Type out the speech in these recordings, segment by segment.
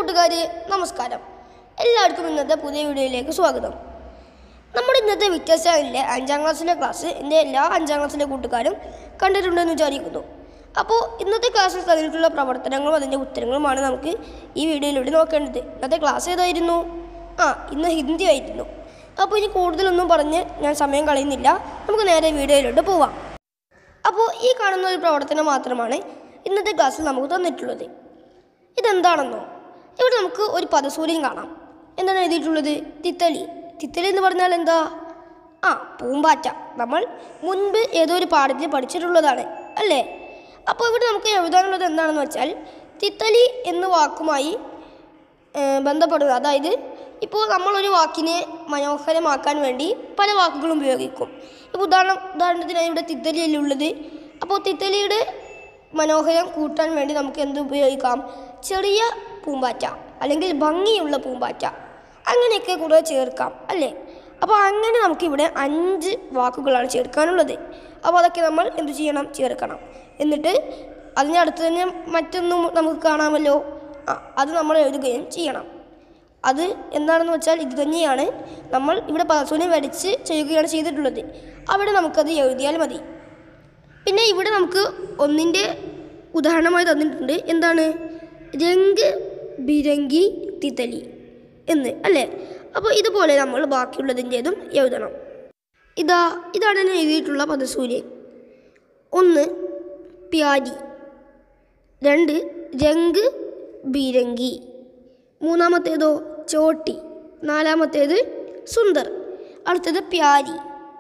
കൂട്ടുകാരെ നമസ്കാരം എല്ലാവർക്കും ഇന്നത്തെ പുതിയ വീഡിയോയിലേക്ക് സ്വാഗതം നമ്മുടെ ഇന്നത്തെ വ്യത്യാസമില്ലേ അഞ്ചാം ക്ലാസ്സിലെ ക്ലാസ് എൻ്റെ എല്ലാ അഞ്ചാം ക്ലാസ്സിലെ കൂട്ടുകാരും കണ്ടിട്ടുണ്ടെന്ന് വിചാരിക്കുന്നു അപ്പോൾ ഇന്നത്തെ ക്ലാസ്സിൽ തന്നിട്ടുള്ള പ്രവർത്തനങ്ങളും അതിൻ്റെ ഉത്തരങ്ങളുമാണ് നമുക്ക് ഈ വീഡിയോയിലൂടെ നോക്കേണ്ടത് ഇന്നത്തെ ക്ലാസ് ഏതായിരുന്നു ആ ഇന്ന് ഹിന്ദി ആയിരുന്നു അപ്പോൾ ഇനി കൂടുതലൊന്നും പറഞ്ഞ് ഞാൻ സമയം കളയുന്നില്ല നമുക്ക് നേരെ വീഡിയോയിലോട്ട് പോവാം അപ്പോൾ ഈ കാണുന്ന ഒരു പ്രവർത്തനം മാത്രമാണ് ഇന്നത്തെ ക്ലാസ്സിൽ നമുക്ക് തന്നിട്ടുള്ളത് ഇതെന്താണെന്നോ ഇവിടെ നമുക്ക് ഒരു പദസൂര്യൻ കാണാം എന്താണ് എഴുതിയിട്ടുള്ളത് തിത്തലി തിത്തലി എന്ന് പറഞ്ഞാൽ എന്താ ആ പൂമ്പാറ്റ നമ്മൾ മുൻപ് ഏതോ ഒരു പാഠത്തിൽ പഠിച്ചിട്ടുള്ളതാണ് അല്ലേ അപ്പോൾ ഇവിടെ നമുക്ക് എഴുതാനുള്ളത് എന്താണെന്ന് വെച്ചാൽ തിത്തലി എന്ന വാക്കുമായി ഏഹ്, ബന്ധപ്പെടുക അതായത് ഇപ്പോൾ നമ്മളൊരു വാക്കിനെ മനോഹരമാക്കാൻ വേണ്ടി പല വാക്കുകളും ഉപയോഗിക്കും ഇപ്പോൾ ഉദാഹരണം ഉദാഹരണത്തിനായി ഇവിടെ തിത്തലിയല്ലേ ഉള്ളത് അപ്പോൾ തിത്തലിയുടെ മനോഹരം കൂട്ടാൻ വേണ്ടി നമുക്ക് എന്ത് ഉപയോഗിക്കാം ചെറിയ പൂമ്പാറ്റ അല്ലെങ്കിൽ ഭംഗിയുള്ള പൂമ്പാറ്റ അങ്ങനെയൊക്കെ കൂടെ ചേർക്കാം അല്ലേ അപ്പോൾ അങ്ങനെ നമുക്കിവിടെ അഞ്ച് വാക്കുകളാണ് ചേർക്കാനുള്ളത് അപ്പോൾ അതൊക്കെ നമ്മൾ എന്ത് ചെയ്യണം ചേർക്കണം എന്നിട്ട് അതിനടുത്ത് തന്നെ മറ്റൊന്നും നമുക്ക് കാണാമല്ലോ ആ അത് നമ്മൾ എഴുതുകയും ചെയ്യണം അത് എന്താണെന്ന് വെച്ചാൽ ഇത് തന്നെയാണ് നമ്മൾ ഇവിടെ പദസൂന്യം വരച്ച് ചെയ്യുകയാണ് ചെയ്തിട്ടുള്ളത് അവിടെ നമുക്കത് എഴുതിയാൽ മതി പിന്നെ ഇവിടെ നമുക്ക് ഒന്നിൻ്റെ ഉദാഹരണമായി തന്നിട്ടുണ്ട് എന്താണ് രംഗ് ബിരങ്കി തിതലി എന്ന് അല്ലേ അപ്പോൾ ഇതുപോലെ നമ്മൾ ബാക്കിയുള്ളതിൻ്റേതും എഴുതണം ഇതാ ഇതാണ് ഞാൻ എഴുതിയിട്ടുള്ള പദസൂര്യൻ ഒന്ന് പ്യാരി രണ്ട് രംഗ് ബിരങ്കി മൂന്നാമത്തേതോ ചോട്ടി നാലാമത്തേത് സുന്ദർ അടുത്തത് പ്യാരി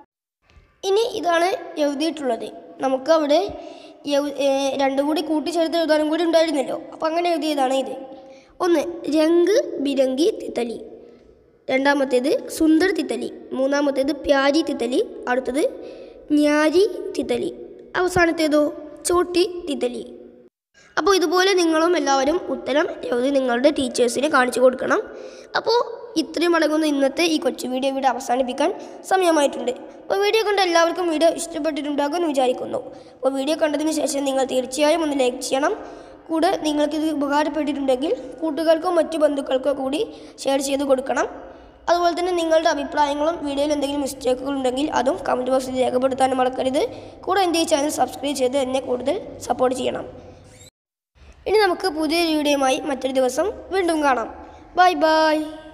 ഇനി ഇതാണ് എഴുതിയിട്ടുള്ളത് നമുക്ക് അവിടെ എഴു- ഏ, രണ്ടും കൂടി കൂട്ടിച്ചേർത്ത് എഴുതാനും കൂടി ഉണ്ടായിരുന്നല്ലോ അപ്പോൾ അങ്ങനെ എഴുതിയതാണ് ഇത് ഒന്ന് രംഗ് ബിരങ്കി തിത്തലി രണ്ടാമത്തേത് സുന്ദർ തിത്തലി മൂന്നാമത്തേത് പ്യാരി തിത്തലി അടുത്തത് ന്യാരി തിത്തലി അവസാനത്തേതോ ചോട്ടി തിത്തലി അപ്പോൾ ഇതുപോലെ നിങ്ങളും എല്ലാവരും ഉത്തരം എഴുതി നിങ്ങളുടെ ടീച്ചേഴ്സിനെ കാണിച്ചു കൊടുക്കണം അപ്പോൾ ഇത്രയും അടങ്ങുന്ന ഇന്നത്തെ ഈ കൊച്ചു വീഡിയോ ഇവിടെ അവസാനിപ്പിക്കാൻ സമയമായിട്ടുണ്ട് അപ്പോൾ വീഡിയോ കണ്ട എല്ലാവർക്കും വീഡിയോ ഇഷ്ടപ്പെട്ടിട്ടുണ്ടാകുമെന്ന് വിചാരിക്കുന്നു അപ്പോൾ വീഡിയോ കണ്ടതിന് ശേഷം നിങ്ങൾ തീർച്ചയായും ഒന്ന് ലൈക്ക് ചെയ്യണം കൂടെ നിങ്ങൾക്കിത് ഉപകാരപ്പെട്ടിട്ടുണ്ടെങ്കിൽ കൂട്ടുകാർക്കോ മറ്റു ബന്ധുക്കൾക്കോ കൂടി ഷെയർ ചെയ്ത് കൊടുക്കണം അതുപോലെ തന്നെ നിങ്ങളുടെ അഭിപ്രായങ്ങളും വീഡിയോയിൽ എന്തെങ്കിലും മിസ്റ്റേക്കുകൾ ഉണ്ടെങ്കിൽ അതും കമൻറ്റ് ബോക്സിൽ രേഖപ്പെടുത്താനും മറക്കരുത് കൂടെ എൻ്റെ ഈ ചാനൽ സബ്സ്ക്രൈബ് ചെയ്ത് എന്നെ കൂടുതൽ സപ്പോർട്ട് ചെയ്യണം ഇനി നമുക്ക് പുതിയൊരു വീഡിയോയുമായി മറ്റൊരു ദിവസം വീണ്ടും കാണാം ബൈ ബൈ